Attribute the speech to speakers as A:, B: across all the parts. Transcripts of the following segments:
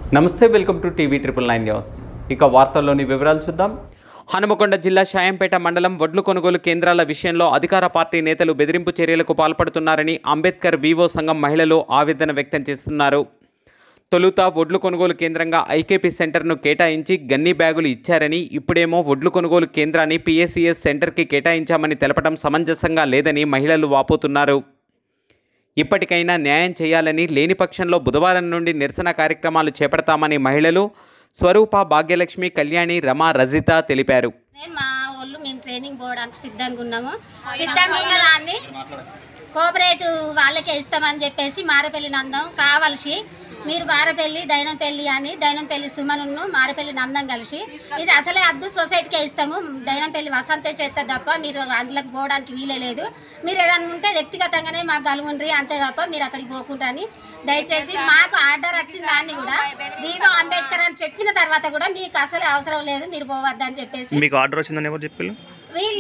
A: నమస్తే welcome to TV triple nine news ఇక వార్తల్లోని వివరాలు చూద్దాం హనుమకొండ జిల్లా షాయంపేట మండలం వడ్లు కొనుగోలు కేంద్రాల విషయంలో అధికార పార్టీ నేతలు బెదిరింపు చర్యలకు పాల్పడుతున్నారని అంబేద్కర్ వివో సంఘం మహిళలు ఆవేదన వ్యక్తం చేస్తున్నారు తొలుత వడ్లు కొనుగోలు కేంద్రంగా ఐకేపీ సెంటర్ను కేటాయించి గన్ని బ్యాగులు ఇచ్చారని ఇప్పుడేమో వడ్లు కొనుగోలు కేంద్రాన్ని పిఎస్సిఎస్ సెంటర్కి కేటాయించామని తెలపడం సమంజసంగా లేదని మహిళలు వాపోతున్నారు ఇప్పటికైనా న్యాయం చేయాలని లేని పక్షంలో బుధవారం నుండి నిరసన కార్యక్రమాలు చేపడతామని మహిళలు స్వరూప భాగ్యలక్ష్మి కళ్యాణి రమా రజిత తెలిపారు
B: అంటే మా వాళ్ళు మేము ట్రైనింగ్ పోవడానికి సిద్ధంగా ఉన్నాము సిద్ధంగా ఉన్న దాన్ని కోఆపరేటివ్ వాళ్ళకే ఇస్తామని చెప్పేసి మారపల్లి నందం కావలసి మీరు మారపల్లి దైనంపల్లి అని దైనంపల్లి సుమనును మారపల్లి నందం కలిసి ఇది అసలే అద్దు సొసైటీకే ఇస్తాము దైనంపల్లి వసంతే చేస్తారు తప్ప మీరు అందులోకి పోవడానికి వీలే లేదు మీరు ఏదైనా ఉంటే వ్యక్తిగతంగానే మాకు కలుగుండ్రి అంతే తప్ప మీరు అక్కడికి పోకుండా అని దయచేసి మాకు ఆర్డర్ వచ్చిన దాన్ని కూడా దీపం అంబేద్కర్ అని చెప్పిన తర్వాత కూడా మీకు అసలు అవసరం లేదు మీరు పోవద్దని చెప్పేసి
C: మీకు ఆర్డర్ వచ్చిందని ఎవరు చెప్పారు
B: వీళ్ళు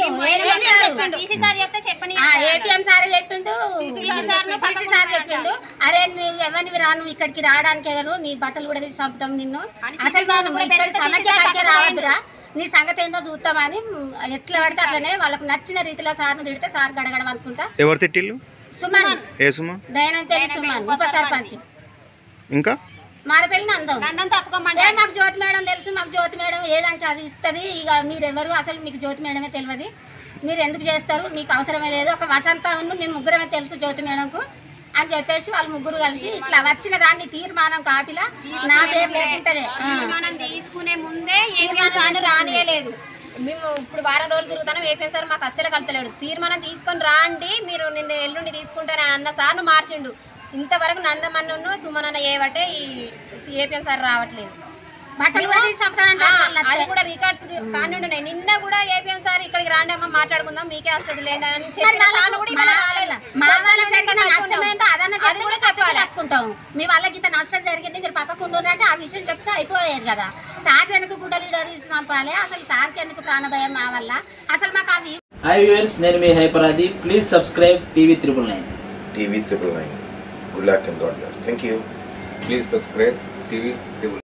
B: ఏపీఎం సార్ చెప్పిండు సిసి సార్ చెప్పిండు అరే నువ్వు ఎవరిని రా నువ్వు ఇక్కడికి రావడానికి ఎవరు నీ బట్టలు కూడా తీసి చంపుతాం నిన్ను అసలు నువ్వు ఇక్కడ సమైక్య రావద్దురా నీ సంగతి ఏందో చూస్తామని ఎట్లా పడితే అట్లనే వాళ్ళకి నచ్చిన రీతిలో సార్ను తిడితే సార్ గడగడం అనుకుంటా
C: ఎవరు తిట్టిల్లు
B: సుమన్
C: ఏ సుమా
B: దయనంపల్లి సుమన్ ఉప సర్పంచ్
C: ఇంకా
B: మారపల్లి నందం నందం తప్పుకోమంటే మాకు జ్యోతి మేడం తెలుసు మాకు జ్యోతి మేడం ఏదంటే అది ఇస్తుంది ఇక మీరెవరు అసలు మీకు జ్యోతి మేడమే తెలియదు మీరు ఎందుకు చేస్తారు మీకు అవసరమే లేదు ఒక వసంత ఉన్న మేము ముగ్గురమే తెలుసు జ్యోతి మేడంకు అని చెప్పేసి వాళ్ళు ముగ్గురు కలిసి ఇట్లా వచ్చిన దాన్ని తీర్మానం కాపీలా నా పేరు లేకుంటేనే
D: తీర్మానం తీసుకునే ముందే ఏపీఎం సార్ రానియలేదు మేము ఇప్పుడు వారం రోజులు తిరుగుతాను ఏపీఎం సార్ మాకు అస్సలు కడతలేడు తీర్మానం తీసుకొని రాండి మీరు నిన్న ఎల్లుండి తీసుకుంటానే అన్న సార్ను మార్చిండు ఇంతవరకు నందమన్ను సుమనన్న చేయబట్టే ఈ ఏపీఎం సార్ రావట్లేదు
B: బట్టలు కూడా తీసి చంపుతానంటే
D: ఆ,
B: వాళ్ళు
D: అది కూడా రికార్డ్స్ కానీ ఉన్నాయి నిన్న కూడా ఏపీఎం సార్ ఇక్కడికి రాండి అమ్మ మాట్లాడుకుందాం మీకే వస్తుంది లేండి అని చెప్పిన సార్ను కూడా ఇవాళ రాలేదు.
B: మా వాళ్ళకి జరిగిన నష్టం ఏంటో అదన్నా
D: అది కూడా చెప్పాలి
B: చెప్పుకుంటాం మీ వాళ్ళకి ఇంత నష్టం జరిగింది మీరు పక్కకు ఉండుంటే ఆ విషయం చెప్తే అయిపోయేది కదా సార్ ఎందుకు గుడ్డలు డోరీస్ పంపాలి అసలు సార్కి ఎందుకు ప్రాణభయం మా వల్ల అసలు మాకు అవి
E: హాయ్ వ్యూవర్స్ నేను మీ హైపరాది please subscribe TV triple nine
F: TV triple nine. Good luck and God bless. Thank you.
G: Please subscribe TV Triple